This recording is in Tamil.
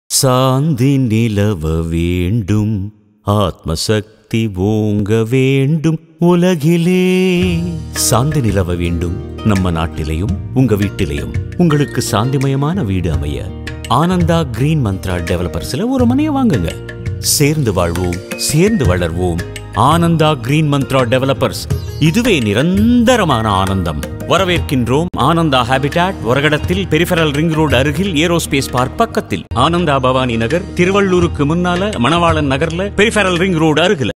சாந்தி நிலவ வேண்டும் ஆத்மசக்தி ஓங்க வேண்டும் உலகிலே சாந்தி நிலவ வேண்டும் நம்ம நாட்டிலையும் உங்க வீட்டிலையும் உங்களுக்கு சாந்திமயமான வீடு அமைய ஆனந்தா கிரீன் மந்த்ரா டெவலப்பர்ஸ்ல ஒரு மனையை வாங்குங்க சேர்ந்து வாழ்வோம் சேர்ந்து வளர்வோம் ஆனந்தா கிரீன் மந்த்ரா டெவலப்பர்ஸ் இதுவே நிரந்தரமான ஆனந்தம் வரவேற்கின்றோம் ஆனந்தா ஹாபிடாட் வரகடத்தில் பெரிஃபரல் ரிங் ரோடு அருகில் ஏரோஸ்பேஸ் பார்க் பக்கத்தில் ஆனந்தா பவானி நகர் திருவள்ளூருக்கு முன்னால மணவாளன் நகர்ல பெரிஃபரல் ரிங் ரோடு அருகில்